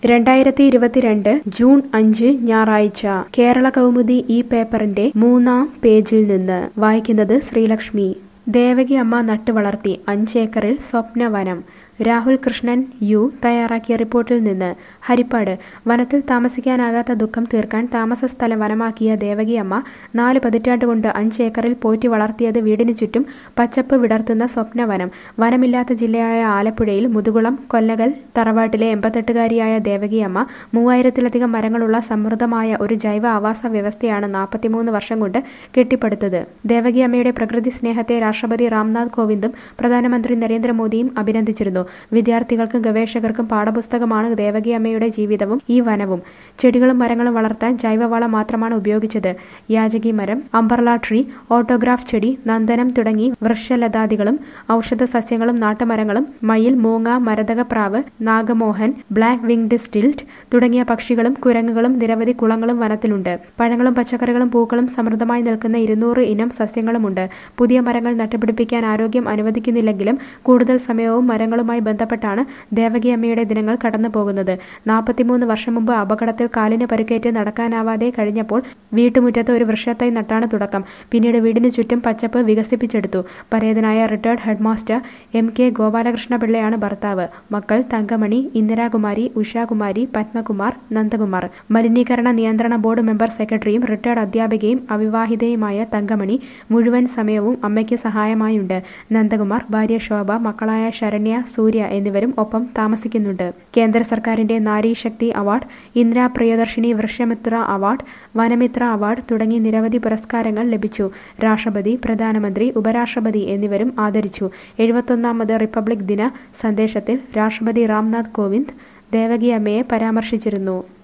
രണ്ടായിരത്തി ഇരുപത്തിരണ്ട് ജൂൺ അഞ്ച് ഞായറാഴ്ച കേരള കൗമുദി ഈ പേപ്പറിന്റെ മൂന്നാം പേജിൽ നിന്ന് വായിക്കുന്നത് ശ്രീലക്ഷ്മി ദേവകി അമ്മ നട്ടുവളർത്തി അഞ്ചേക്കറിൽ സ്വപ്നവനം രാഹുൽ കൃഷ്ണൻ യു തയ്യാറാക്കിയ റിപ്പോർട്ടിൽ നിന്ന് ഹരിപ്പാട് വനത്തിൽ താമസിക്കാനാകാത്ത ദുഃഖം തീർക്കാൻ താമസ സ്ഥലം വനമാക്കിയ ദേവകി അമ്മ നാല് പതിറ്റാണ്ട് കൊണ്ട് അഞ്ചേക്കറിൽ പോറ്റി വളർത്തിയത് വീടിനു ചുറ്റും പച്ചപ്പ് വിടർത്തുന്ന സ്വപ്നവനം വനമില്ലാത്ത ജില്ലയായ ആലപ്പുഴയിൽ മുതുകുളം കൊല്ലകൽ തറവാട്ടിലെ എൺപത്തെട്ടുകാരിയായ ദേവകി അമ്മ മൂവായിരത്തിലധികം മരങ്ങളുള്ള സമൃദ്ധമായ ഒരു ജൈവ ആവാസ വ്യവസ്ഥയാണ് നാൽപ്പത്തിമൂന്ന് വർഷം കൊണ്ട് കെട്ടിപ്പടുത്തത് ദേവകി അമ്മയുടെ പ്രകൃതി സ്നേഹത്തെ രാഷ്ട്രപതി രാംനാഥ് കോവിന്ദും പ്രധാനമന്ത്രി നരേന്ദ്രമോദിയും അഭിനന്ദിച്ചിരുന്നു വിദ്യാർത്ഥികൾക്കും ഗവേഷകർക്കും പാഠപുസ്തകമാണ് ദേവകി അമ്മയുടെ ജീവിതവും ഈ വനവും ചെടികളും മരങ്ങളും വളർത്താൻ ജൈവവളം മാത്രമാണ് ഉപയോഗിച്ചത് യാചകി മരം അംബർല ട്രീ ഓട്ടോഗ്രാഫ് ചെടി നന്ദനം തുടങ്ങി വൃക്ഷലതാദികളും ഔഷധ സസ്യങ്ങളും നാട്ടുമരങ്ങളും മയിൽ മൂങ്ങ മരതകപ്രാവ് നാഗമോഹൻ ബ്ലാക്ക് വിങ്ഡ് സ്റ്റിൽറ്റ് തുടങ്ങിയ പക്ഷികളും കുരങ്ങുകളും നിരവധി കുളങ്ങളും വനത്തിലുണ്ട് പഴങ്ങളും പച്ചക്കറികളും പൂക്കളും സമൃദ്ധമായി നിൽക്കുന്ന ഇരുന്നൂറ് ഇനം സസ്യങ്ങളുമുണ്ട് പുതിയ മരങ്ങൾ നട്ടുപിടിപ്പിക്കാൻ ആരോഗ്യം അനുവദിക്കുന്നില്ലെങ്കിലും കൂടുതൽ സമയവും മരങ്ങളുമായി ബന്ധപ്പെട്ടാണ് ദേവകി അമ്മയുടെ ദിനങ്ങൾ കടന്നു പോകുന്നത് നാൽപ്പത്തിമൂന്ന് വർഷം മുമ്പ് അപകടത്തിൽ കാലിന് പരിക്കേറ്റ് നടക്കാനാവാതെ കഴിഞ്ഞപ്പോൾ വീട്ടുമുറ്റത്ത് ഒരു വൃക്ഷത്തൈ നട്ടാണ് തുടക്കം പിന്നീട് വീടിനു ചുറ്റും പച്ചപ്പ് വികസിപ്പിച്ചെടുത്തു പരേതനായ retired headmaster M K Gopalakrishna പിള്ളയാണ് ഭർത്താവ് മക്കൾ തങ്കമണി ഇന്ദിരാകുമാരി ഉഷാകുമാരി പത്മകുമാർ നന്ദകുമാർ മലിനീകരണ നിയന്ത്രണ ബോർഡ് മെമ്പർ സെക്രട്ടറിയും റിട്ടയർഡ് അധ്യാപികയും അവിവാഹിതയുമായ തങ്കമണി മുഴുവൻ സമയവും അമ്മയ്ക്ക് സഹായമായുണ്ട് നന്ദകുമാർ ഭാര്യ ശോഭ മക്കളായ ശരണ്യ സൂര്യ എന്നിവരും ഒപ്പം താമസിക്കുന്നുണ്ട് കേന്ദ്ര സർക്കാരിന്റെ Nari Shakti award Indira Priyadarshini Vrikshamitra award Vanamitra award തുടങ്ങി നിരവധി പുരസ്കാരങ്ങൾ ലഭിച്ചു രാഷ്ട്രപതി പ്രധാനമന്ത്രി ഉപരാഷ്ട്രപതി എന്നിവരും ആദരിച്ചു എഴുപത്തൊന്നാമത് റിപ്പബ്ലിക് ദിന സന്ദേശത്തിൽ രാഷ്ട്രപതി രാംനാഥ് കോവിന്ദ് ദേവകി അമ്മയെ പരാമർശിച്ചിരുന്നു